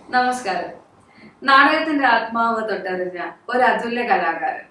നമസ്കാരം നാടകത്തിന്റെ ആത്മാവ് തൊട്ടറിഞ്ഞ ഒരു അതുല്യ കലാകാരൻ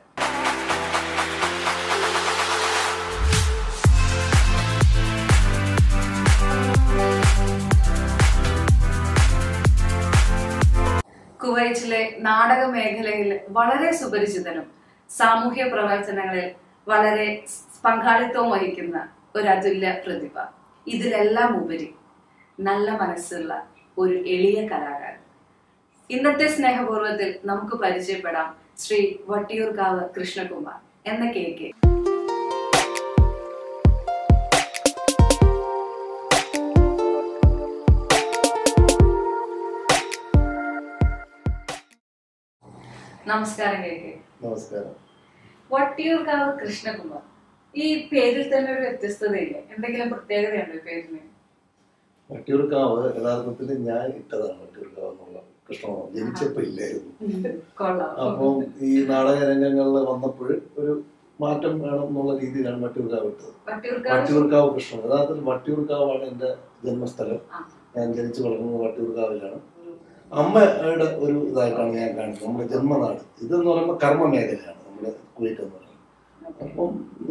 കുവൈറ്റിലെ നാടക മേഖലയിൽ വളരെ സുപരിചിതനും സാമൂഹ്യ പ്രവർത്തനങ്ങളിൽ വളരെ പങ്കാളിത്തവും വഹിക്കുന്ന ഒരു അതുല്യ പ്രതിഭ ഇതിലെല്ലാം ഉപരി നല്ല മനസ്സുള്ള ഒരു എളിയ കലാകാരൻ ഇന്നത്തെ സ്നേഹപൂർവ്വത്തിൽ നമുക്ക് പരിചയപ്പെടാം ശ്രീ വട്ടിയൂർക്കാവ് കൃഷ്ണകുമാർ എന്ന കെ കെ നമസ്കാരം കെ കെ നമസ്കാരം വട്ടിയൂർക്കാവ് കൃഷ്ണകുമാർ ഈ പേരിൽ തന്നെ ഒരു വ്യത്യസ്തതയില്ലേ എന്തെങ്കിലും പ്രത്യേകതയുണ്ടോ ഈ പേരിന് വട്ടിയൂർക്കാവ് യഥാർത്ഥത്തിൽ ഞാൻ ഇട്ടതാണ് വട്ടിയൂർക്കാവ് എന്നുള്ള കൃഷ്ണകുമാർ ജനിച്ചപ്പോ ഇല്ലായിരുന്നു കൊള്ളാം അപ്പം ഈ നാടക രംഗങ്ങളിൽ വന്നപ്പോൾ ഒരു മാറ്റം വേണം എന്നുള്ള രീതിയിലാണ് വട്ടിയൂർക്കാവ് ഇട്ടത് വട്ടിയൂർക്കാവ് വട്ടിയൂർക്കാവ് കൃഷ്ണൻ യഥാർത്ഥത്തിൽ വട്ടിയൂർക്കാവാണ് എന്റെ ജന്മസ്ഥലം ആ. ഞാൻ ജനിച്ചു വളർന്നത് വട്ടിയൂർക്കാവിലാണ് അമ്മയുടെ ഒരു ഇതായിട്ടാണ് ഞാൻ കാണുന്നത് നമ്മുടെ ജന്മനാട് ഇതെന്ന് പറയുമ്പോൾ കർമ്മ മേഖലയാണ് നമ്മുടെ കുവൈറ്റ് എന്ന് പറയുന്നത് അപ്പം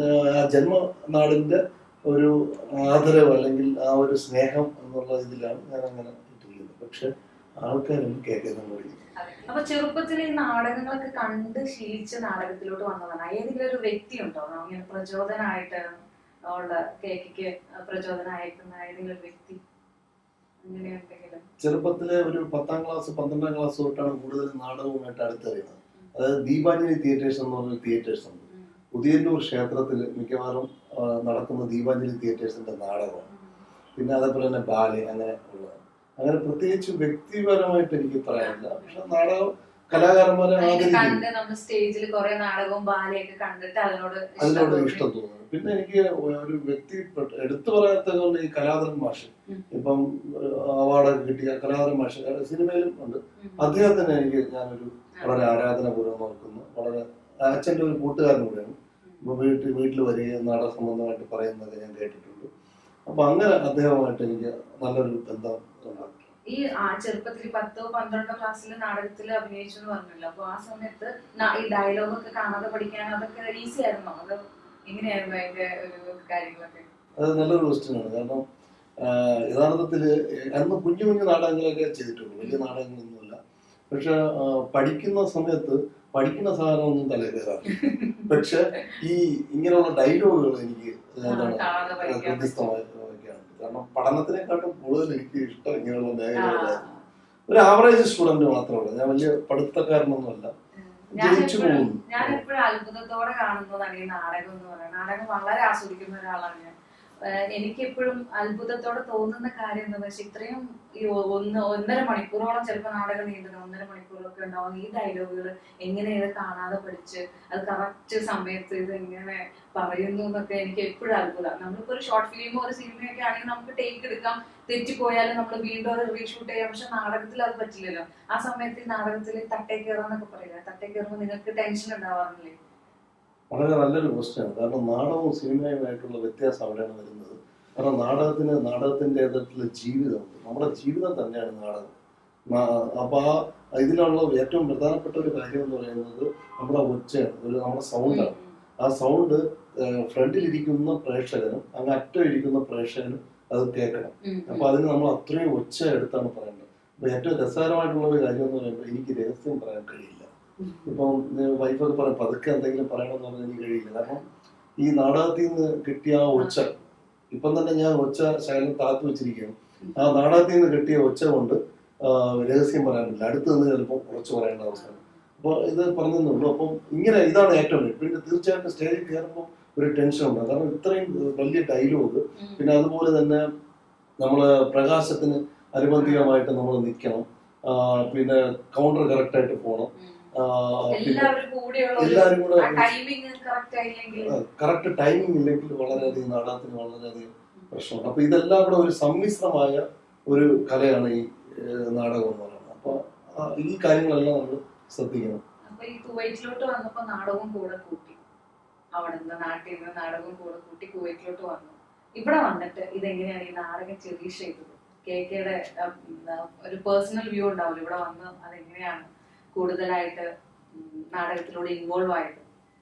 ആ ജന്മനാടിന്റെ ഒരു ആദരവ് അല്ലെങ്കിൽ ആ ഒരു സ്നേഹം എന്നുള്ള ഇതിലാണ് ഞാൻ അങ്ങനെ ഇട്ടിരിക്കുന്നത് പക്ഷെ ആൾക്കാരൊന്നും കേൾക്കുന്ന കൂടി അതെ. അപ്പൊ ചെറുപ്പത്തിൽ ഈ നാടകങ്ങളൊക്കെ കണ്ട് ശീലിച്ച നാടകത്തിലോട്ട് വന്നതാണ് ഏതെങ്കിലും ഒരു വ്യക്തി ഉണ്ടോ ഇങ്ങനെ പ്രചോദനമായിട്ട് ഉള്ള കേക്കിക്ക് പ്രചോദനമായിരിക്കുന്ന ഏതെങ്കിലും ഒരു വ്യക്തി അങ്ങനെ എന്തെങ്കിലും ചെറുപ്പത്തിലെ ഒരു പത്താം ക്ലാസ് പന്ത്രണ്ടാം ക്ലാസ് തൊട്ടാണ് കൂടുതൽ നാടകവുമായിട്ട് അടുത്തറിയുന്നത് അതായത് ദീപാഞ്ജലി തിയേറ്റേഴ്സ് എന്ന് പറഞ്ഞ തിയേറ്റേഴ്സ് ഉണ്ട് ഉം. ഉദയന്നൂർ ക്ഷേത്രത്തിൽ മിക്കവാറും ആ, നടക്കുന്ന ദീപാഞ്ജലി തിയേറ്റേഴ്സിന്റെ നാടകമാണ് പിന്നെ അതേപോലെ തന്നെ ബാലെ അങ്ങനെ ഉള്ളത് അങ്ങനെ പ്രത്യേകിച്ച് വ്യക്തിപരമായിട്ട് എനിക്ക് പറയാനില്ല പക്ഷെ നാടകം കലാകാരന്മാരെ അതിനെ ആദരിക്കുന്നു കണ്ട് നമ്മൾ സ്റ്റേജിൽ കുറെ നാടകവും ബാലയൊക്കെ കണ്ടിട്ട് അതിനോട് ഇഷ്ടം അതിനോട് തോന്നി. ഇഷ്ടം തോന്നുന്നു പിന്നെ എനിക്ക് ഒരു വ്യക്തി എടുത്തു പറയാത്തതുകൊണ്ട് ഈ കലാധരൻ മാഷ് ഉം. ഇപ്പം അവാർഡൊക്കെ കിട്ടിയ കലാധരൻ മാഷ് അയാളുടെ സിനിമയിലും ഉണ്ട് ഉം. അദ്ദേഹത്തിന് എനിക്ക് ഞാനൊരു വളരെ ആരാധനാപൂർവ്വം നോക്കുന്നു വളരെ അച്ഛൻ്റെ ഒരു കൂട്ടുകാരൻ കൂടെയാണ് ഇപ്പൊ വീട്ടിൽ വീട്ടിൽ വരികയും നാടക സംബന്ധമായിട്ട് പറയുന്നതൊക്കെ ഞാൻ കേട്ടിട്ടുണ്ട് അപ്പൊ അങ്ങനെ അദ്ദേഹവുമായിട്ട് എനിക്ക് നല്ലൊരു ബന്ധം ഉണ്ട് ഈ ആ ചെറുപ്പത്തിൽ പത്തോ പന്ത്രണ്ടോ ക്ലാസ്സിൽ നാടകത്തിൽ അഭിനയിച്ചു എന്ന് പറഞ്ഞല്ലോ അപ്പൊ ആ സമയത്ത് ന- ഈ ഡയലോഗ് ഒക്കെ കാണാതെ പഠിക്കാൻ അതൊക്കെ ഈസി ആയിരുന്നോ അത് എങ്ങനെയായിരുന്നു അതിന്റെ ഒരു കാര്യങ്ങളൊക്കെ അത് നല്ലൊരു ക്വസ്റ്റ്യൻ ആണ് കാരണം ആഹ്, യഥാർത്ഥത്തില് അന്ന് കുഞ്ഞു കുഞ്ഞു നാടകങ്ങളൊക്കെ ചെയ്തിട്ടുള്ളൂ വലിയ നാടകങ്ങളൊന്നുമില്ല പക്ഷെ ആഹ്, പഠിക്കുന്ന സമയത്ത് പഠിക്കുന്ന സാധനമൊന്നും തലയിൽ കയറാറില്ല പക്ഷെ ഈ ഇങ്ങനെയുള്ള ഡയലോഗുകൾ എനിക്ക് എന്താണ് കാണാതെ പഠിക്കാൻ വ്യത്യസ്തമായൊക്കെയാണ് കാരണം പഠനത്തിനെക്കാട്ടും കൂടുതൽ എനിക്ക് ഇഷ്ടം ഇങ്ങനെയുള്ള ആ. മേഖലകളാണ് ഒരു ആവറേജ് സ്റ്റുഡന്റ് മാത്രമേ ഉള്ളൂ ഞാൻ വലിയ പഠിത്തക്കാരനൊന്നുമല്ല ഞാൻ ജയിച്ചു എപ്പോഴും പോകുന്നു ഞാൻ എപ്പോഴും അത്ഭുതത്തോടെ കാണുന്നതാണ് ഈ നാടകം എന്ന് പറയുന്നത് നാടകം വളരെ ആസ്വദിക്കുന്ന ഒരാളാണ് ഞാൻ ഏഹ് എനിക്ക് എപ്പോഴും അത്ഭുതത്തോടെ തോന്നുന്ന കാര്യം എന്താണെന്ന് വെച്ചാൽ ഇത്രയും ഈ ഒ- ഒന്ന് ഒന്നര മണിക്കൂറോളം ചിലപ്പോൾ നാടകം നീണ്ടുന്ന ഒന്നര മണിക്കൂറൊക്കെ ഉണ്ടാവും ഈ ഡയലോഗുകൾ എങ്ങനെ ഇത് കാണാതെ പഠിച്ച് അത് കറക്റ്റ് സമയത്ത് ഇത് എങ്ങനെ പറയുന്നു എന്നൊക്കെ എനിക്ക് എപ്പോഴും അത്ഭുതം നമ്മളിപ്പോ ഒരു ഷോർട്ട് ഫിലിമോ ഒരു സിനിമയൊക്കെ ആണെങ്കിൽ നമുക്ക് ടേക്ക് എടുക്കാം തെറ്റിപ്പോയാലും നമ്മൾ വീണ്ടും അത് റീഷൂട്ട് ചെയ്യാം പക്ഷെ നാടകത്തിൽ അത് പറ്റില്ലല്ലോ ആ സമയത്ത് ഈ നാടകത്തിൽ തട്ടേ കയറാന്നൊക്കെ പറയില്ല തട്ടേ കയറുമ്പോൾ നിങ്ങൾക്ക് ടെൻഷൻ ഉണ്ടാവാറില്ലേ വളരെ നല്ലൊരു ക്വസ്റ്റ്യൻ കാരണം നാടകവും സിനിമയുമായിട്ടുള്ള വ്യത്യാസം അവിടെയാണ് വരുന്നത് കാരണം നാടകത്തിന് നാടകത്തിൻ്റെതായിട്ടുള്ള ജീവിതമുണ്ട് നമ്മുടെ ജീവിതം തന്നെയാണ് നാടകം നാ- അപ്പൊ ആ ഇതിലുള്ള ഏറ്റവും പ്രധാനപ്പെട്ട ഒരു കാര്യം എന്ന് പറയുന്നത് നമ്മുടെ ഒച്ചയാണ് ഒരു നമ്മുടെ സൗണ്ടാണ് ആ സൗണ്ട് ഫ്രണ്ടിലിരിക്കുന്ന പ്രേക്ഷകനും അങ്ങ് അറ്റം ഇരിക്കുന്ന പ്രേക്ഷകനും അത് കേൾക്കണം അപ്പൊ അതിന് നമ്മൾ അത്രയും ഒച്ച എടുത്താണ് പറയേണ്ടത് അപ്പൊ ഏറ്റവും രസകരമായിട്ടുള്ള ഒരു കാര്യം എന്ന് പറയുമ്പോൾ എനിക്ക് രഹസ്യം പറയാൻ കഴിയില്ല ഇപ്പം വൈഫൊക്കെ പറയും പതുക്കെ എന്തെങ്കിലും പറയണമെന്ന് പറഞ്ഞാൽ എനിക്ക് കഴിയില്ല കാരണം ഈ നാടകത്തിൽ നിന്ന് കിട്ടിയ ആ ഒച്ച ഇപ്പം തന്നെ ഞാൻ ഒച്ച ശകലം താത്തു വെച്ചിരിക്കുകയാണ് ആ നാടകത്തിൽ നിന്ന് കിട്ടിയ ഒച്ച കൊണ്ട് ആ, രഹസ്യം പറയാൻ പറ്റില്ല അടുത്ത് നിന്ന് ചിലപ്പോൾ കുറച്ച് പറയേണ്ട അവസ്ഥയാണ് അപ്പോൾ ഇത് പറഞ്ഞെന്നുള്ളൂ അപ്പം ഇങ്ങനെ ഇതാണ് ഏറ്റവും വലിയ പിന്നെ തീർച്ചയായിട്ടും സ്റ്റേജിൽ കയറുമ്പോൾ ഒരു ടെൻഷൻ ഉണ്ട് കാരണം ഇത്രയും വലിയ ഡയലോഗ് പിന്നെ അതുപോലെ തന്നെ നമ്മൾ പ്രകാശത്തിന് അനുബന്ധികമായിട്ട് നമ്മൾ നിൽക്കണം ആ, പിന്നെ കൗണ്ടർ കറക്റ്റ് ആയിട്ട് പോകണം ആ, പിന്നെ എല്ലാവരും കൂടെയുള്ള എല്ലാവരും കൂടെ ടൈമിങ് കറക്റ്റ് ആയില്ലെങ്കിൽ കറക്റ്റ് ടൈമിംഗ് ഇല്ലെങ്കിൽ വളരെയധികം നാടകത്തിന് വളരെയധികം പ്രശ്നമുണ്ട് അപ്പൊ ഇതെല്ലാം കൂടെ ഒരു സമ്മിശ്രമായ ഒരു കലയാണ് ഈ ഏഹ്, നാടകം എന്ന് പറയുന്നത് അപ്പൊ ആ, ഈ കാര്യങ്ങളെല്ലാം നമ്മൾ ശ്രദ്ധിക്കണം അപ്പൊ ഈ കുവൈറ്റിലോട്ട് വന്നപ്പോ നാടകവും കൂടെ കൂട്ടി അവിടെ നിന്ന് നാട്ടിൽ നിന്ന് നാടകവും കൂടെ കൂട്ടി കുവൈറ്റിലോട്ട് വന്നു ഇവിടെ വന്നിട്ട് ഇതെങ്ങനെയാണ് ഈ നാടകം ചെറിയ ചെയ്തത് കെ കെയുടെ ഒരു പേഴ്സണൽ വ്യൂ ഉണ്ടാവില്ല ഇവിടെ വന്ന് അതെങ്ങനെയാണ് കൂടുതലായിട്ട് ഉം, നാടകത്തിലൂടെ ഇൻവോൾവ് ആയത്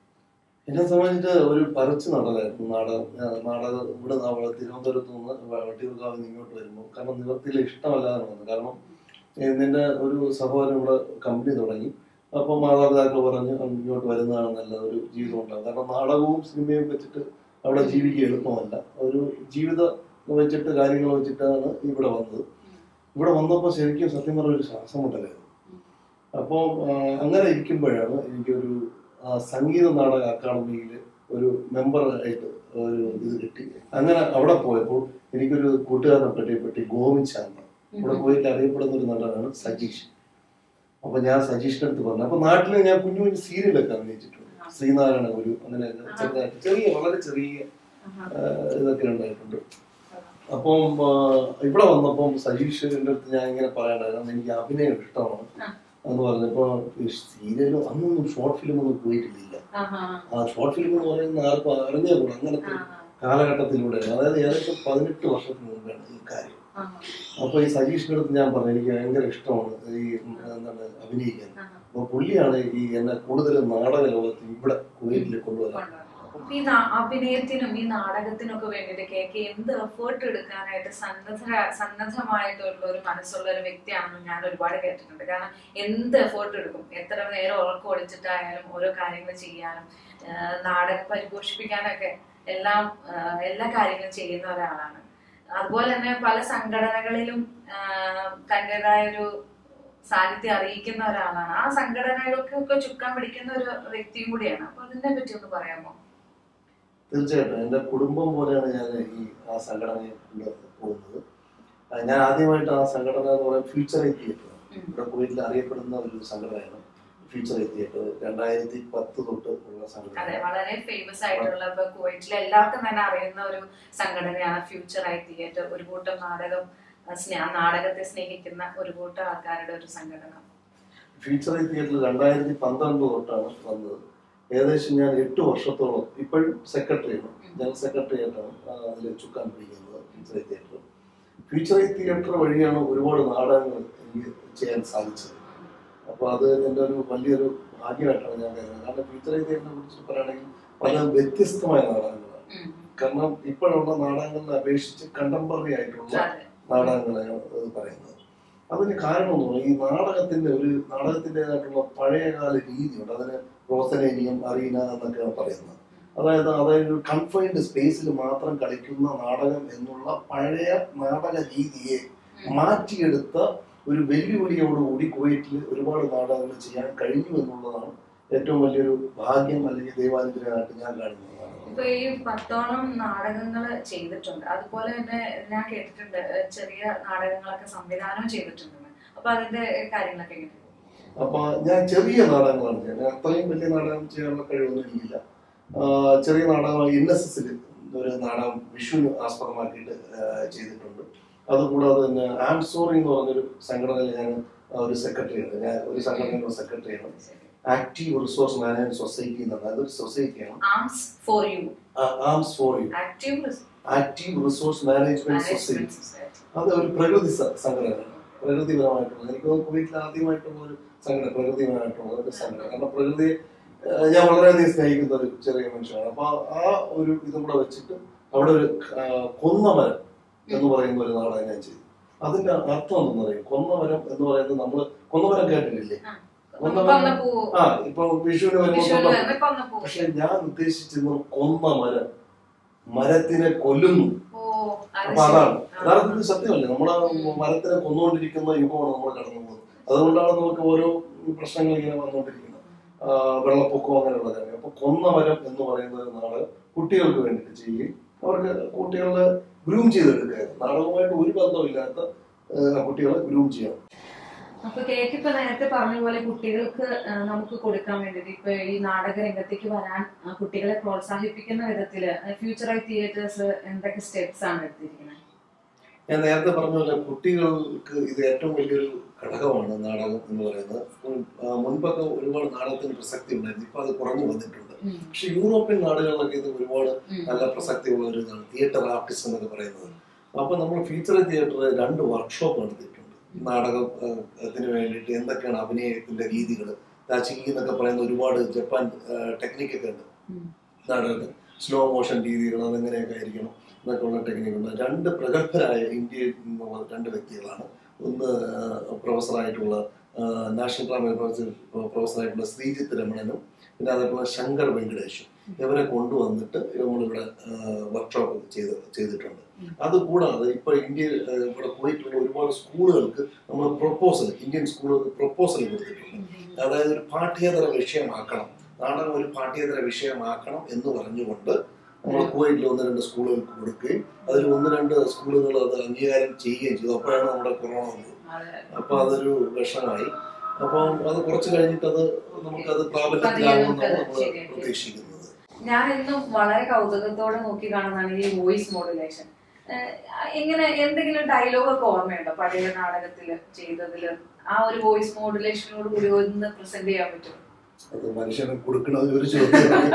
എന്നെ സംബന്ധിച്ച് ഒരു പറിച്ചു നടലായിരുന്നു നാടകം ഞാൻ നാടകം ഇവിടെ നമ്മൾ തിരുവനന്തപുരത്ത് നിന്ന് വട്ടിയൂർക്കാവിൽ നിന്ന് ഇങ്ങോട്ട് വരുമ്പോൾ കാരണം നിവർത്തിയിൽ ഇഷ്ടമല്ലാതെ വന്നു കാരണം നിന്റെ ഒരു സഹോദരൻ ഇവിടെ കമ്പനി തുടങ്ങി അപ്പോൾ മാതാപിതാക്കൾ പറഞ്ഞ് ഇങ്ങോട്ട് വരുന്നതാണ് നല്ല ഒരു ജീവിതം ഉണ്ടാകും കാരണം നാടകവും സിനിമയും വെച്ചിട്ട് അവിടെ ജീവിക്കുക എളുപ്പമല്ല ഒരു ജീവിതം വെച്ചിട്ട് കാര്യങ്ങൾ വെച്ചിട്ടാണ് ഇവിടെ വന്നത് ഇവിടെ വന്നപ്പോൾ ശരിക്കും സത്യം പറഞ്ഞ ഒരു ശ്വാസം മുട്ടലായിരുന്നു അപ്പോൾ അങ്ങനെ ഇരിക്കുമ്പോഴാണ് എനിക്കൊരു ആ, സംഗീത നാടക അക്കാദമിയിൽ ഒരു മെമ്പറായിട്ട് ഒരു ഇത് കിട്ടി അങ്ങനെ അവിടെ പോയപ്പോൾ എനിക്കൊരു കൂട്ടുകാരനെ പരിചയപ്പെട്ടി ഗോവിന്ദ് ശാന്ത ഇവിടെ പോയിട്ട് അറിയപ്പെടുന്ന ഒരു നടനാണ് സജീഷ് അപ്പൊ ഞാൻ സജീഷിന്റെ അടുത്ത് പറഞ്ഞു അപ്പൊ നാട്ടിൽ ഞാൻ കുഞ്ഞു കുഞ്ഞു സീരിയലൊക്കെ അഭിനയിച്ചിട്ടുണ്ട് ശ്രീനാരായണ ഗുരു അങ്ങനെ ചെറുതായിട്ട് ചെറിയ വളരെ ചെറിയ ആഹാ. ആ, ഇതൊക്കെ ഉണ്ടായിട്ടുണ്ട് അപ്പം ആ, ഇവിടെ വന്നപ്പം സജീഷിന്റെ അടുത്ത് ഞാൻ ഇങ്ങനെ പറയണ്ടായിരുന്നു എനിക്ക് അഭിനയം ഇഷ്ടമാണ് ആ. എന്ന് പറഞ്ഞപ്പോ സീരിയലും അന്നൊന്നും ഷോർട്ട് ഫിലിം ഒന്നും പോയിട്ടില്ല ആഹാ. ആ ഷോർട്ട് ഫിലിം എന്ന് പറയുന്ന ആർക്കും അറിഞ്ഞുകൂടാ അങ്ങനത്തെ ആഹാ. കാലഘട്ടത്തിലൂടെ അതായത് ഏകദേശം പതിനെട്ട് വർഷത്തിന് മുമ്പാണ് ഈ കാര്യം ആഹാ. അപ്പൊ ഈ സജീഷിന്റെ അടുത്ത് ഞാൻ പറഞ്ഞു എനിക്ക് ഭയങ്കര ഇഷ്ടമാണ് ഈ ഉം, എന്താണ് അഭിനയിക്കാൻ ആഹാ. അപ്പൊ പുള്ളിയാണ് ഈ എന്നെ കൂടുതലും നാടക ലോകത്ത് ഇവിടെ കുവൈറ്റിൽ കൊണ്ടുവരാൻ കൊണ്ടുവരണം. അപ്പൊ ഈ നാ- അഭിനയത്തിനും ഈ നാടകത്തിനും ഒക്കെ വേണ്ടിയിട്ട് കെ കെ എന്ത് എഫേർട്ട് എടുക്കാനായിട്ട് സന്നദ്ധ സന്നദ്ധമായിട്ടുള്ള ഒരു മനസ്സുള്ള ഒരു വ്യക്തിയാണെന്ന് ഞാൻ ഒരുപാട് കേട്ടിട്ടുണ്ട് കാരണം എന്ത് എഫേർട്ട് എടുക്കും എത്ര നേരം ഉറക്കം ഒളിച്ചിട്ടായാലും ഓരോ കാര്യങ്ങൾ ചെയ്യാനും ആഹ് നാടകം പരിപോഷിപ്പിക്കാനൊക്കെ എല്ലാം ആഹ് എല്ലാ കാര്യങ്ങളും ചെയ്യുന്ന ഒരാളാണ് അതുപോലെ തന്നെ പല സംഘടനകളിലും ആഹ് തന്റേതായ ഒരു സാന്നിധ്യം അറിയിക്കുന്ന ഒരാളാണ് ആ സംഘടനകൾക്കൊക്കെ ചുക്കാൻ പിടിക്കുന്ന ഒരു വ്യക്തിയും കൂടിയാണ് അപ്പൊ അതിനെ പറ്റി ഒന്ന് പറയാമോ തീർച്ചയായിട്ടും എന്റെ കുടുംബം പോലെയാണ് ഞാൻ ഈ ആ സംഘടനയിൽ കൊണ്ട് പോകുന്നത് ആ, ഞാൻ ആദ്യമായിട്ട് ആ സംഘടന എന്ന് പറയുന്നത് ഫ്യൂച്ചർ തിയേറ്റർ ഉം. ഇവിടെ കുവൈറ്റിൽ അറിയപ്പെടുന്ന ഒരു സംഘടനയാണ് ഫ്യൂച്ചർ തിയേറ്റർ രണ്ടായിരത്തി പത്ത് തൊട്ട് ഉള്ള അതെ സംഘടന വളരെ ഫേമസ് ആയിട്ടുള്ള ഇപ്പൊ കുവൈറ്റിലെ എല്ലാവർക്കും തന്നെ അറിയുന്ന ഒരു സംഘടനയാണ് ഫ്യൂച്ചർ ഐ തിയേറ്റർ ഒരു കൂട്ടം നാടകം ആ, സ്നേ- നാടകത്തെ സ്നേഹിക്കുന്ന ഒരു കൂട്ടം ആൾക്കാരുടെ ഒരു സംഘടന ഫ്യൂച്ചർ തിയേറ്ററിൽ രണ്ടായിരത്തി പന്ത്രണ്ട് തൊട്ടാണ് വന്നത് ഏകദേശം ഞാൻ എട്ട് വർഷത്തോളം ഇപ്പോഴും സെക്രട്ടറിയാണ് ജനറൽ സെക്രട്ടറി ആയിട്ടാണ് അതിൽ ചുക്കാൻ പിടിക്കുന്നത് ഫ്യൂച്ചർ തിയേറ്റർ ഫ്യൂച്ചർ തിയേറ്റർ വഴിയാണ് ഒരുപാട് നാടകങ്ങൾ എനിക്ക് ചെയ്യാൻ സാധിച്ചത് അപ്പോൾ അത് എൻ്റെ ഒരു വലിയൊരു ഭാഗ്യമായിട്ടാണ് ഞാൻ കരുതുന്നത് കാരണം ഫ്യൂച്ചർ തിയേറ്ററിനെ കുറിച്ച് പറയുകയാണെങ്കിൽ പല വ്യത്യസ്തമായ നാടകങ്ങളാണ് ഉം. കാരണം ഇപ്പോഴുള്ള നാടകങ്ങളെ അപേക്ഷിച്ച് കണ്ടംപററി ആയിട്ടുള്ള അതെ നാടകങ്ങളാണ് ഇത് പറയുന്നത് അതിന് കാരണം എന്ന് പറഞ്ഞാൽ ഈ നാടകത്തിന്റെ ഒരു നാടകത്തിൻ്റെതായിട്ടുള്ള പഴയകാല രീതിയുണ്ട് അതിന് റോസനേനിയം അറീന എന്നൊക്കെയാണ് പറയുന്നത് അതായത് അതായത് ഒരു കൺഫൈൻഡ് സ്പേസിൽ മാത്രം കളിക്കുന്ന നാടകം എന്നുള്ള പഴയ നാടക രീതിയെ മാറ്റിയെടുത്ത ഒരു വെല്ലുവിളിയോടുകൂടി കുവൈറ്റിൽ ഒരുപാട് നാടകങ്ങൾ ചെയ്യാൻ കഴിഞ്ഞു എന്നുള്ളതാണ് ഏറ്റവും വലിയൊരു ഭാഗ്യം അല്ലെങ്കിൽ ദൈവാനുഗ്രഹമായിട്ട് ഞാൻ കാണുന്നതാണ് ഇപ്പൊ ഈ പത്തോളം നാടകങ്ങൾ ചെയ്തിട്ടുണ്ട് അതുപോലെ തന്നെ ഞാൻ കേട്ടിട്ടുണ്ട് ഏഹ് ചെറിയ നാടകങ്ങളൊക്കെ സംവിധാനം ചെയ്തിട്ടുണ്ടെന്ന് അപ്പൊ അതിന്റെ കാര്യങ്ങളൊക്കെ എങ്ങനെ അപ്പൊ ഞാൻ ചെറിയ നാടകങ്ങളാണ് ചെയ്യുന്നത് അത്രയും വലിയ നാടകം ചെയ്യാനുള്ള കഴിവൊന്നും എനിക്കില്ല ആ, ചെറിയ നാടകം എൻ എസ് എസിൽ ഒരു നാടകം വിഷുവിന് ആസ്പദമാക്കിയിട്ട് ആ, ചെയ്തിട്ടുണ്ട് അതുകൂടാതെ തന്നെ ആം സോറി എന്ന് പറഞ്ഞൊരു സംഘടനയിൽ ഞാൻ ഒരു സെക്രട്ടറിയാണ് ഞാൻ ഒരു സംഘടനയുടെ സെക്രട്ടറിയാണ് ആക്റ്റീവ് റിസോഴ്സ് മാനേജ്മെന്റ് സൊസൈറ്റി എന്നാണ് അതൊരു സൊസൈറ്റിയാണ് arms for you arms for you active active resource management society management society അത് ഒരു പ്രകൃതി സ- സംഘടനയാണ് പ്രകൃതിപരമായിട്ടുള്ള എനിക്ക് തോന്നുന്നു കുവൈറ്റിൽ ആദ്യമായിട്ടുള്ള ഒരു സംഘടന പ്രകൃതിപരമായിട്ടുള്ള ഒരു സംഘടന കാരണം പ്രകൃതിയെ ഏഹ്, ഞാൻ വളരെയധികം സ്നേഹിക്കുന്ന ഒരു ചെറിയ മനുഷ്യനാണ് അപ്പൊ ആ ഒരു ഇതും കൂടെ വെച്ചിട്ട് അവിടെ ഒരു ആ, കൊന്നമരം എന്ന് പറയുന്ന ഒരു നാടകം ഞാൻ ചെയ്തു അതിന്റെ അർത്ഥം എന്തെന്ന് പറയും കൊന്നമരം എന്ന് പറയുന്നത് നമ്മൾ കൊന്നമരം കേട്ടിട്ടില്ലേ കൊന്നപ്പൂ ആ ഇപ്പൊ വിഷുവിന് വിഷുവിന് വരുമ്പോൾ വരുന്ന കൊന്നപ്പൂ പക്ഷെ ഞാൻ ഉദ്ദേശിച്ചിരുന്നത് കൊന്നമരം മരത്തിനെ കൊല്ലുന്നു ഓ അത് അപ്പൊ ശരി. അതാണ് ആ. യഥാർത്ഥത്തിൽ സത്യമല്ലേ നമ്മളെ മരത്തിനെ കൊന്നുകൊണ്ടിരിക്കുന്ന യുഗമാണ് നമ്മൾ കടന്നു പോകുന്നത് അതുകൊണ്ടാണ് നമുക്ക് ഓരോ പ്രശ്നങ്ങൾ ഇങ്ങനെ വന്നുകൊണ്ടിരിക്കുന്നത് ആ, വെള്ളപ്പൊക്കം അങ്ങനെയുള്ള കാര്യങ്ങൾ അപ്പൊ കൊന്ന മരം എന്ന് പറയുന്ന ഒരു നാടകം കുട്ടികൾക്ക് വേണ്ടിയിട്ട് ചെയ്യുകയും അവർക്ക് കുട്ടികളെ ഗ്രൂം ചെയ്തെടുക്കുകയായിരുന്നു നാടകവുമായിട്ട് ഒരു ബന്ധമില്ലാത്ത ആ, കുട്ടികളെ ഗ്രൂം ചെയ്യണം അപ്പൊ കേക്ക് ഇപ്പൊ നേരത്തെ പറഞ്ഞ പോലെ കുട്ടികൾക്ക് ആ, നമുക്ക് കൊടുക്കാൻ വേണ്ടിട്ട് ഇപ്പൊ ഈ നാടക രംഗത്തേക്ക് വരാൻ ആ, കുട്ടികളെ പ്രോത്സാഹിപ്പിക്കുന്ന വിധത്തില് ഫ്യൂച്ചർ ഐ തിയേറ്റേഴ്സ് എന്തൊക്കെ സ്റ്റെപ്സ് ആണ് എടുത്തിരിക്കുന്നത് ഞാൻ നേരത്തെ പറഞ്ഞ പോലെ കുട്ടികൾക്ക് ഇത് ഏറ്റവും വലിയൊരു ഘടകമാണ് നാടകം എന്ന് പറയുന്നത് ഉം, ആ, മുൻപൊക്കെ ഒരുപാട് നാടകത്തിന് പ്രസക്തി ഉണ്ടായിരുന്നു ഇപ്പൊ അത് കുറഞ്ഞു വന്നിട്ടുണ്ട് പക്ഷെ യൂറോപ്യൻ നാടുകളിലൊക്കെ ഇത് ഒരുപാട് നല്ല പ്രസക്തിയുള്ള ഒരു ഇതാണ് തിയേറ്റർ ആർട്ടിസ്റ്റ് എന്നൊക്കെ പറയുന്നത് അപ്പൊ നമ്മൾ ഫീച്ചർ തിയേറ്ററിൽ രണ്ട് വർക്ക്ഷോപ്പ് നടത്തിയിട്ടുണ്ട് നാടകത്തിന് വേണ്ടിയിട്ട് എന്തൊക്കെയാണ് അഭിനയത്തിന്റെ രീതികൾ ദാച്ചിക്കി എന്നൊക്കെ പറയുന്ന ഒരുപാട് ജപ്പാൻ ടെക്നിക്കൊക്കെ ഉണ്ട് ഉം. നാടകത്തിൽ സ്ലോ മോഷൻ രീതികൾ അതെങ്ങനെയൊക്കെ ആയിരിക്കണം എന്നൊക്കെയുള്ള ടെക്നിക്കുണ്ട് രണ്ട് പ്രഗത്ഭരായ ഇന്ത്യയിൽ നിന്നുള്ള രണ്ട് വ്യക്തികളാണ് ഒന്ന് പ്രൊഫസറായിട്ടുള്ള നാഷണൽ ഡ്രാമ പ്രൊഫസറായിട്ടുള്ള ശ്രീജിത്ത് രമണനും പിന്നെ അതേപോലെ ശങ്കർ വെങ്കടേഷും ഇവരെ കൊണ്ടുവന്നിട്ട് നമ്മളിവിടെ വർക്ക്ഷോപ്പ് ചെയ്ത് ചെയ്തിട്ടുണ്ട് അതുകൂടാതെ ഇപ്പൊ ഇന്ത്യയിൽ ആ, ഇവിടെ പോയിട്ടുള്ള ഒരുപാട് സ്കൂളുകൾക്ക് നമ്മൾ പ്രൊപ്പോസൽ ഇന്ത്യൻ സ്കൂളുകൾക്ക് പ്രൊപ്പോസൽ കൊടുത്തിട്ടുണ്ട് അതായത് ഒരു പാഠ്യേതര വിഷയമാക്കണം നാടകം ഒരു പാഠ്യേതര വിഷയമാക്കണം എന്ന് പറഞ്ഞുകൊണ്ട് നമ്മൾ കുവൈറ്റിൽ ഒന്ന് രണ്ട് സ്കൂളുകൾക്ക് കൊടുക്കുകയും അതിൽ ഒന്ന് രണ്ട് സ്കൂളുകൾ അത് അംഗീകാരം ചെയ്യുകയും ചെയ്തു അപ്പോഴാണ് നമ്മുടെ കൊറോണ വന്നത് അതെ. അപ്പൊ അതൊരു വിഷമായി അപ്പം അത് കുറച്ച് കഴിഞ്ഞിട്ട് അത് നമുക്കത് പ്രാബല്യത്തിലാകുമെന്നാണ് നമ്മൾ ശരിയാക്കി. പ്രതീക്ഷിക്കുന്നത് ഞാൻ എന്നും വളരെ കൗതുകത്തോടെ നോക്കി കാണുന്നതാണ് ഈ വോയിസ് മോഡുലേഷൻ എങ്ങനെ എന്തെങ്കിലും ഡയലോഗ് ഒക്കെ ഓർമ്മയുണ്ടോ പഴയ നാടകത്തില് ചെയ്തതില് ആ ഒരു വോയിസ് മോഡുലേഷനോട് കൂടി ഒന്ന് പ്രസന്റ് ചെയ്യാൻ പറ്റും അത് മനുഷ്യന് കൊടുക്കുന്നത് ഒരു ചോദ്യമാണ്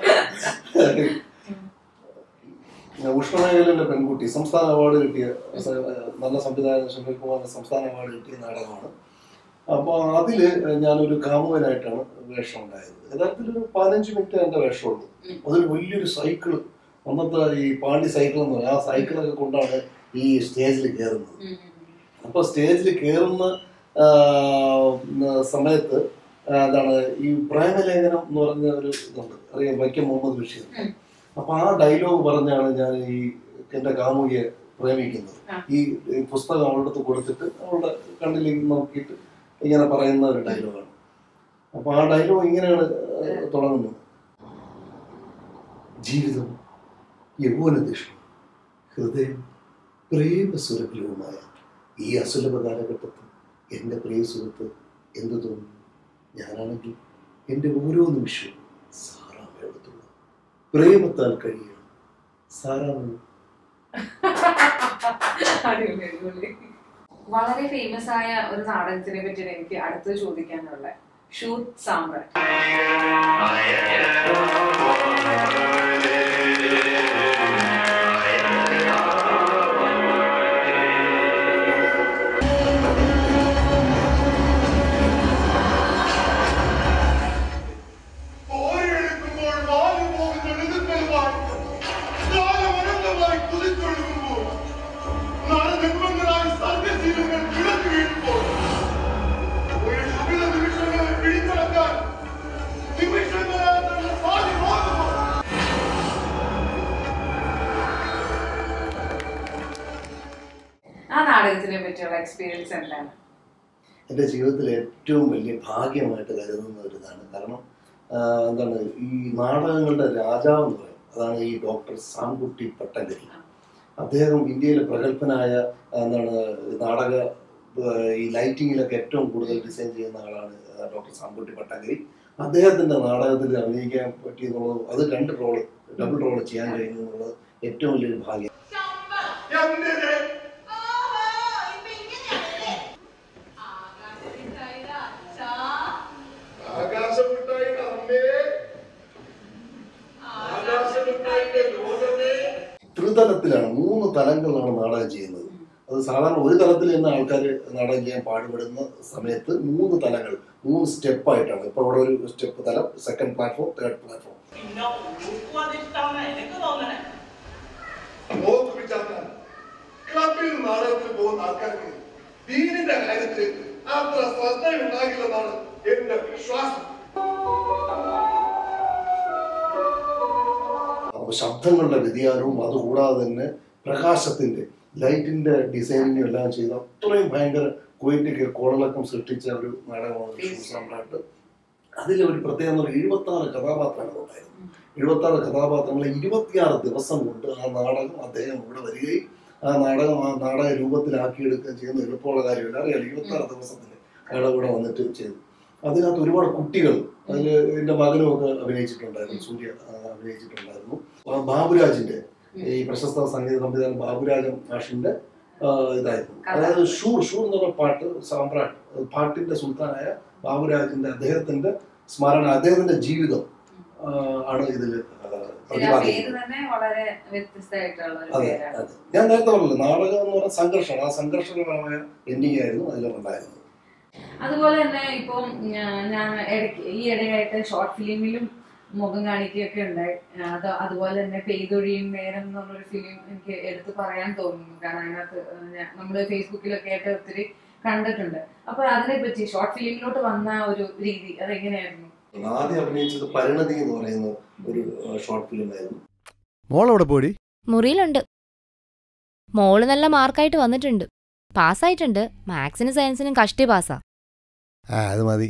ഉഷ്ണമേഖലയിലെ പെൺകുട്ടി സംസ്ഥാന അവാർഡ് കിട്ടിയ സ- നല്ല സംവിധായകൻ സുനിൽ കുമാറിന് സംസ്ഥാന അവാർഡ് കിട്ടിയ നാടകമാണ് അപ്പോൾ അതില് ഞാനൊരു കാമുകനായിട്ടാണ് വേഷം ഉണ്ടായത് യഥാർത്ഥത്തിൽ ഒരു പതിനഞ്ച് മിനിറ്റ് എൻ്റെ വേഷമുള്ളൂ ഉം. അതിൽ വലിയൊരു സൈക്കിള് അന്നത്തെ ഈ പാണ്ടി സൈക്കിൾ എന്ന് പറയും ആ സൈക്കിളൊക്കെ കൊണ്ടാണ് ഈ സ്റ്റേജിൽ കയറുന്നത് അപ്പോൾ സ്റ്റേജിൽ കയറുന്ന ആ, ഉം, സമയത്ത് ആ, എന്താണ് ഈ പ്രേമലേഖനം എന്ന് പറഞ്ഞ ഒരു ഇതുണ്ട് അറിയാം വൈക്കം മുഹമ്മദ് ബഷീർ ഉം. അപ്പൊ ആ ഡയലോഗ് പറഞ്ഞാണ് ഞാൻ ഈ എന്റെ കാമുകിയെ പ്രേമിക്കുന്നത് ആ. ഈ ഈ പുസ്തകം അവളുടെ അടുത്ത് കൊടുത്തിട്ട് അവളുടെ കണ്ണിലേക്ക് നോക്കിയിട്ട് ഇങ്ങനെ പറയുന്ന ഒരു ഡയലോഗാണ് അപ്പൊ ആ ഡയലോഗ് ഇങ്ങനെയാണ് ആ, തുടങ്ങുന്നത് ജീവിതം യൗവനദിഷം ഹൃദയം പ്രേമസുരഭിലവുമായ ഈ അസുലഭ കാലഘട്ടത്തിൽ എൻ്റെ പ്രിയ സുഹൃത്ത് എന്ത് തോന്നുന്നു ഞാനാണെങ്കിൽ എൻ്റെ ഓരോ നിമിഷവും സാറാമ്മയോടത്തുള്ള പ്രേമത്താൽ കഴിയണം സാറാമ്മ അടിപൊളി അടിപൊളി വളരെ ഫേമസ് ആയ ഒരു നാടകത്തിനെ പറ്റിയാണ് എനിക്ക് അടുത്ത് ചോദിക്കാനുള്ള ഷൂട്ട് സാമ്രാട്ട് ഓരിയെടുക്കുമ്പോൾ വാലു പോകുന്ന എഴുതുന്നതുമായി കാലമനന്തമായി കുതിച്ചൊഴുകുമ്പോൾ നരജന്മങ്ങളായി സർഗശീലങ്ങൾ കിടന്നു വീഴുമ്പോൾ ഒരു ശുഭിത നിമിഷങ്ങളെ പിടിച്ചടക്കാൻ നിമിഷങ്ങളാൽ തന്നെ സാധ്യമാകുമോ ആ നാടകത്തിനെ പറ്റിയുള്ള എക്സ്പീരിയൻസ് എന്താണ് എൻ്റെ ജീവിതത്തിലെ ഏറ്റവും വലിയ ഭാഗ്യമായിട്ട് കരുതുന്ന ഒരു ഇതാണ് കാരണം ആ, എന്താണ് ഈ നാടകങ്ങളുടെ രാജാവ് എന്ന് പറയും അതാണ് ഈ ഡോക്ടർ സാംകുട്ടി പട്ടങ്കരി അദ്ദേഹം ഇന്ത്യയിലെ പ്രഗത്ഭനായ ആ, എന്താണ് നാടക ആ, ഈ ലൈറ്റിങ്ങിലൊക്കെ ഏറ്റവും കൂടുതൽ ഡിസൈൻ ചെയ്യുന്ന ആളാണ് ആ, ഡോക്ടർ സാംകുട്ടി പട്ടങ്കരി അദ്ദേഹത്തിന്റെ നാടകത്തിൽ അഭിനയിക്കാൻ പറ്റിയെന്നുള്ളത് അത് രണ്ട് റോള് ഡബിൾ റോള് ചെയ്യാൻ കഴിഞ്ഞു എന്നുള്ളത് ഏറ്റവും വലിയൊരു ഭാഗ്യം എന്തിന് ആകാശമുട്ടായിട്ട് അമ്മേ ആകാശമുട്ടായിട്ട് ലോകമേ ത്രിതലത്തിലാണ് മൂന്ന് തലങ്ങളിലാണ് നാടകം ചെയ്യുന്നത് അത് സാധാരണ ഒരു തലത്തിൽ തന്നെ ആൾക്കാർ നാടകം ചെയ്യാൻ പാടുപെടുന്ന സമയത്ത് മൂന്ന് തലങ്ങൾ മൂന്ന് സ്റ്റെപ്പായിട്ടാണ് ഇപ്പൊ അവിടെ ഒരു സ്റ്റെപ്പ് തലം സെക്കൻഡ് പ്ലാറ്റ്ഫോം തേർഡ് പ്ലാറ്റ്ഫോം പിന്നെ ഉൾക്കൊള്ളിച്ചിട്ടാണ് എനിക്ക് തോന്നണേ നോക്ക് വിചാരിച്ചാൽ ക്ലബിൽ നാടകത്തിൽ പോകുന്ന ആൾക്കാർക്ക് ദീനിന്റെ കാര്യത്തിൽ അത്ര ശ്രദ്ധയുണ്ടാകില്ലെന്നാണ് എന്റെ വിശ്വാസം അപ്പൊ ശബ്ദങ്ങളുടെ വ്യതിയാനവും അതുകൂടാതെ തന്നെ പ്രകാശത്തിന്റെ ലൈറ്റിന്റെ ഡിസൈനിങ്ങും എല്ലാം ചെയ്ത് അത്രയും ഭയങ്കര കുവൈറ്റിക്ക് കോളലക്കം സൃഷ്ടിച്ച ഒരു നാടകമാണ് ഷൂ സാമ്രാട്ട് അതിലെ ഒരു പ്രത്യേകത എന്ന് പറഞ്ഞാൽ എഴുപത്തി ആറ് കഥാപാത്രങ്ങൾ ഉണ്ടായിരുന്നു എഴുപത്തി ആറ് കഥാപാത്രങ്ങളെ ഇരുപത്തിയാറ് ദിവസം കൊണ്ട് ആ നാടകം അദ്ദേഹം ഇവിടെ വരികയും ആ നാടകം ആ നാടക രൂപത്തിലാക്കിയെടുക്കുകയും ചെയ്യുന്ന എളുപ്പമുള്ള കാര്യമല്ല അറിയാലോ ഇരുപത്തി ആറ് ദിവസത്തിൽ അയാൾ ഇവിടെ വന്നിട്ട് ചെയ്തു അതിനകത്ത് ഒരുപാട് കുട്ടികൾ അതിൽ എൻ്റെ മകനും ഒക്കെ അഭിനയിച്ചിട്ടുണ്ടായിരുന്നു സൂര്യ ആ, അഭിനയിച്ചിട്ടുണ്ടായിരുന്നു ആ, ബാബുരാജിന്റെ ഈ പ്രശസ്ത സംഗീത സംവിധാനം ബാബുരാജൻ മാഷിന്റെ ആ, ഇതായിരുന്നു കഥ. അതായത് ഷൂർ ഷൂർ എന്ന് പറഞ്ഞ പാട്ട് സാമ്രാട്ട് അത് പാട്ടിന്റെ സുൽത്താനായ ബാബുരാജിന്റെ അദ്ദേഹത്തിന്റെ സ്മരണ അദ്ദേഹത്തിന്റെ ജീവിതം ആ, ആണ് ഇതിൽ ശരി, ആ പേര് പ്രതിപാദിക്കുന്നത് തന്നെ വളരെ വ്യത്യസ്തമായിട്ടുള്ള ഒരു അതെ പേരാണ് അതെ ഞാൻ നേരത്തെ പറഞ്ഞില്ല നാടകം എന്ന് പറഞ്ഞാൽ സംഘർഷമാണ് ആ സംഘർഷകരമായ എൻഡിങ് ആയിരുന്നു അതിലുണ്ടായിരുന്നത് അതുപോലെ തന്നെ ഇപ്പം ഞാ- ഞാൻ ഇടയ്ക്ക് ഈ ഇടയായിട്ട് ഷോർട്ട് ഫിലിമിലും മുഖം കാണിക്കുകയൊക്കെ ഉണ്ടായി അത് അതുപോലെ തന്നെ പെയ്തൊഴിയും നേരം എന്ന് പറഞ്ഞൊരു ഫിലിം എനിക്ക് എടുത്തു പറയാൻ തോന്നുന്നു കാരണം അതിനകത്ത് ഞാൻ- നമ്മള് ഫേസ്ബുക്കിലൊക്കെ ആയിട്ട് ഒത്തിരി കണ്ടിട്ടുണ്ട് അപ്പൊ അതിനെ പറ്റി ഷോർട്ട് ഫിലിമിലോട്ട് വന്ന ഒരു രീതി അതെങ്ങനെയായിരുന്നു ആദ്യം അഭിനയിച്ചത് പരിണതി എന്ന് പറയുന്ന ഒരു ഷോർട്ട് ഫിലിം ആയിരുന്നു മോളവിടെ പോടി മുറിയിലുണ്ട് മോള് നല്ല മാർക്കായിട്ട് വന്നിട്ടുണ്ട് പാസ്സായിട്ടുണ്ട് മാത്സിനും സയൻസിനും കഷ്ടി പാസ്സാ ആ അത് മതി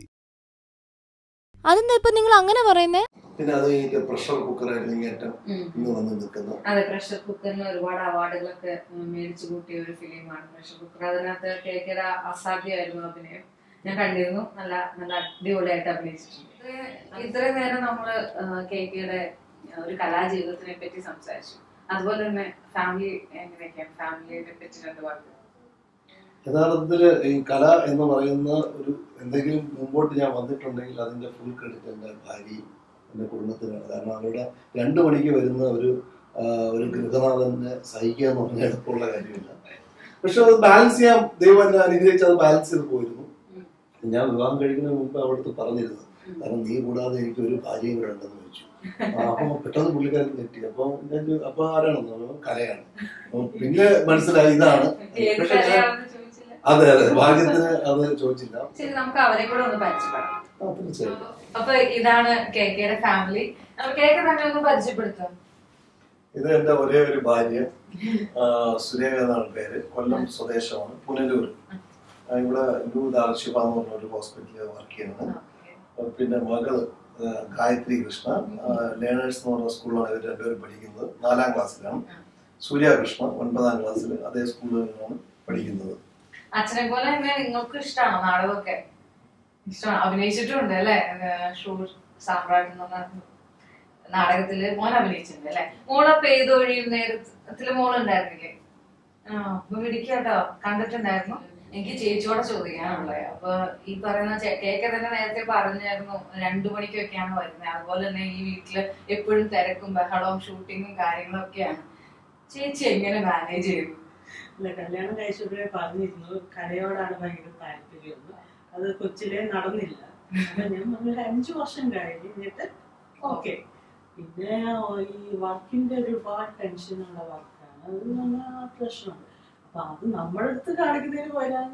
അതെന്താ ഇപ്പൊ നിങ്ങൾ അങ്ങനെ പറയുന്നേ പിന്നെ അത് കഴിഞ്ഞിട്ട് പ്രഷർ കുക്കറായിരുന്നു ഇങ്ങേറ്റം ഉം. ഇന്ന് വന്ന് നിൽക്കുന്നത് അതെ പ്രഷർ കുക്കറിന് ഒരുപാട് അവാർഡുകളൊക്കെ ഉം, മേടിച്ചു കൂട്ടിയ ഒരു ഫിലിമാണ് പ്രഷർ കുക്കർ അതിനകത്ത് കേക്കര അസാധ്യമായിരുന്നു അഭിനയം ഞാൻ കണ്ടിരുന്നു നല്ല നല്ല അടിപൊളിയായിട്ട് അഭിനയിച്ചിട്ടുണ്ട് ഇത് ഇത്രയും നേരം നമ്മള് കേക്കയുടെ ഒരു കലാജീവിതത്തിനെ പറ്റി സംസാരിച്ചു അതുപോലെ തന്നെ ഫാമിലി എങ്ങനെയൊക്കെയാണ് ഫാമിലിയെ പറ്റി രണ്ട് വാക്ക് യഥാർത്ഥത്തില് ഈ കല എന്ന് പറയുന്ന ഒരു എന്തെങ്കിലും മുമ്പോട്ട് ഞാൻ വന്നിട്ടുണ്ടെങ്കിൽ അതിന്റെ ഫുൾ ക്രെഡിറ്റ് എൻ്റെ ഭാര്യയും എൻ്റെ കുടുംബത്തിനാണ് കാരണം അവരുടെ രണ്ട് മണിക്ക് വരുന്ന ഒരു ആ, ഒരു ഗൃഹനാഥനെ സഹിക്കുക എന്ന് പറഞ്ഞാൽ എളുപ്പമുള്ള കാര്യമില്ല പക്ഷെ അത് ബാലൻസ് ചെയ്യാൻ ദൈവം എന്നെ അനുഗ്രഹിച്ച് അത് ബാലൻസ് ചെയ്ത് പോയിരുന്നു ഞാൻ വിവാഹം കഴിക്കുന്നതിന് മുമ്പ് അവിടുത്തെ പറഞ്ഞിരുന്നു കാരണം നീ കൂടാതെ എനിക്ക് ഒരു ഭാര്യയും കൂടെ ഉണ്ടെന്ന് ചോദിച്ചു അപ്പൊ പെട്ടെന്ന് പുള്ളിക്കാരൻ തെറ്റി അപ്പൊ ഞാൻ ചോ- അപ്പൊ ആരാണെന്ന് പറഞ്ഞു കലയാണ് അപ്പൊ പിന്നെ മനസ്സിലായി ഇതാണ് ഏത് പക്ഷെ ഞാൻ കലയാണെന്ന് ചോദിച്ചില്ല അതെ അതെ ഭാഗ്യത്തിന് അത് ചോദിച്ചില്ല ശരി നമുക്ക് അവരെ കൂടെ ഒന്ന് പരിചയപ്പെടാം ആ, തീർച്ചയായിട്ടും അപ്പൊ ഇതാണ് കേക്കയുടെ ഫാമിലി അപ്പൊ കേക്ക് തന്നെ ഒന്ന് പരിചയപ്പെടുത്താം ഇത് എന്റെ ഒരേ ഒരു ഭാര്യ ആ, സുരേഖ എന്നാണ് പേര് കൊല്ലം സ്വദേശമാണ് പുനലൂർ ആ, ഇവിടെ ന്യൂ ദാർശിബ എന്ന് പറഞ്ഞ ഒരു ഹോസ്പിറ്റലിൽ വർക്ക് ചെയ്യുന്നത് ആ, പിന്നെ മകള് ആ, ഗായത്രി കൃഷ്ണ ലേണേഴ്സ് എന്ന് പറഞ്ഞ സ്കൂളിലാണ് ഇവർ രണ്ടുപേരും പഠിക്കുന്നത് നാലാം ക്ലാസ്സിലാണ് സൂര്യ കൃഷ്ണ ഒൻപതാം ക്ലാസ്സിൽ അതേ സ്കൂളിൽ നിന്നാണ് പഠിക്കുന്നത് അച്ഛനെ പോലെ തന്നെ നിങ്ങൾക്ക് ഇഷ്ടമാണോ നാടകമൊക്കെ ഇഷ്ടമാണ് അഭിനയിച്ചിട്ടുണ്ട് അല്ലെ ഷൂർ സാമ്രാട്ട് എന്ന് പറഞ്ഞ നാടകത്തില് മോൻ അഭിനയിച്ചിട്ടുണ്ട് അല്ലെ മോളെ പെയ്തൊഴിയും നേരത്തില് മോൾ ഉണ്ടായിരുന്നില്ലേ ആ അപ്പൊ പിടിക്കാട്ടോ കണ്ടിട്ടുണ്ടായിരുന്നു എനിക്ക് ചേച്ചിയോടെ ചോദിക്കാനുള്ളത് അപ്പൊ ഈ പറയുന്ന ചേ- കേക്ക് തന്നെ നേരത്തെ പറഞ്ഞായിരുന്നു രണ്ടു മണിക്കൊക്കെയാണ് വരുന്നത് അതുപോലെ തന്നെ ഈ വീട്ടില് എപ്പോഴും തിരക്കും ബഹളവും ഷൂട്ടിങ്ങും കാര്യങ്ങളും ഒക്കെയാണ് ചേച്ചി എങ്ങനെ മാനേജ് ചെയ്യുന്നു അല്ല കല്യാണം കഴിച്ചപ്പോഴേ പറഞ്ഞിരുന്നു കലയോടാണ് ഭയങ്കര താല്പര്യം അത് കൊച്ചിലെ നടന്നില്ല അപ്പൊ ഞാൻ പറഞ്ഞു, ഒരു അഞ്ചു വർഷം കഴിഞ്ഞിട്ട് ഓക്കെ പിന്നെ ഈ വർക്കിന്റെ ഒരുപാട് ടെൻഷനുള്ള വർക്കാണ് അത് നമ്മൾ പ്രശ്നമാണ് അപ്പൊ അത് നമ്മുടെ അടുത്ത് കാണിക്കുന്നതിന് പോരാണ്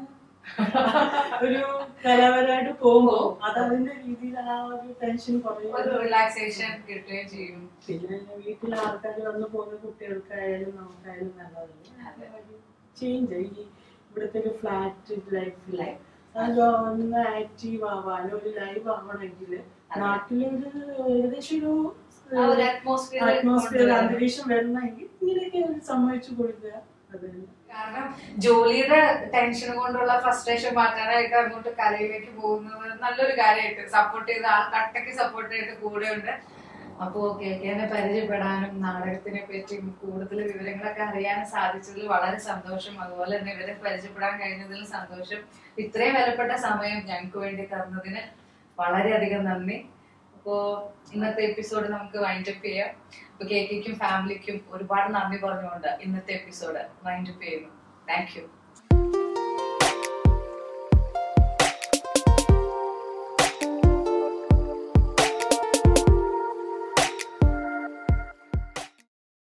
ഒരു കലാപരമായിട്ട് പോകുമ്പോ അത് അതിന്റെ രീതിയിൽ ആ ഒരു ടെൻഷൻ ഒരു കുറയും റിലാക്സേഷൻ കിട്ടുകയും ചെയ്യും പിന്നെ വീട്ടിൽ ആൾക്കാർ വന്നു പോകുന്ന കുട്ടികൾക്കായാലും നമുക്കായാലും അതെ. നല്ലതല്ലേ ചേഞ്ച് ഈ ഇവിടുത്തെ ഒരു ഫ്ലാറ്റ് ലൈഫിൽ Life. ഒന്ന് ആക്റ്റീവ് ആവാനോ ഒരു ലൈവ് ആവണമെങ്കിൽ നാട്ടിലൊരു ഏകദേശം ഒരു ആ ഒരു അറ്റ്മോസ്ഫിയർ അറ്റ്മോസ്ഫിയർ അന്തരീക്ഷം വരണമെങ്കിൽ ഇങ്ങനെയൊക്കെ ഒരു സമ്മതിച്ചു കൊടുക്കുക അത് തന്നെ. കാരണം ജോലിയുടെ ടെൻഷൻ കൊണ്ടുള്ള ഫ്രസ്ട്രേഷൻ മാറ്റാനായിട്ട് അങ്ങോട്ട് കലയിലേക്ക് പോകുന്നത് നല്ലൊരു കാര്യമായിട്ട് സപ്പോർട്ട് ചെയ്ത ആൾ കട്ടയ്ക്ക് സപ്പോർട്ട് ചെയ്തിട്ട് കൂടെ ഉണ്ട് അപ്പോ കേക്കേനെ പരിചയപ്പെടാനും നാടകത്തിനെ പറ്റിയും കൂടുതൽ വിവരങ്ങളൊക്കെ അറിയാനും സാധിച്ചതിൽ വളരെ സന്തോഷം അതുപോലെ തന്നെ ഇവരെ പരിചയപ്പെടാൻ കഴിഞ്ഞതിൽ സന്തോഷം ഇത്രയും വിലപ്പെട്ട സമയം ഞങ്ങൾക്ക് വേണ്ടി തന്നതിന് വളരെയധികം നന്ദി അപ്പോ ഇന്നത്തെ എപ്പിസോഡ് നമുക്ക് വൈൻഡ് അപ്പ് ചെയ്യാം അപ്പൊ കേക്കിക്കും ഫാമിലിക്കും ഒരുപാട് നന്ദി പറഞ്ഞുകൊണ്ട് ഇന്നത്തെ എപ്പിസോഡ് വൈൻഡ് അപ്പ് ചെയ്യുന്നു താങ്ക് യു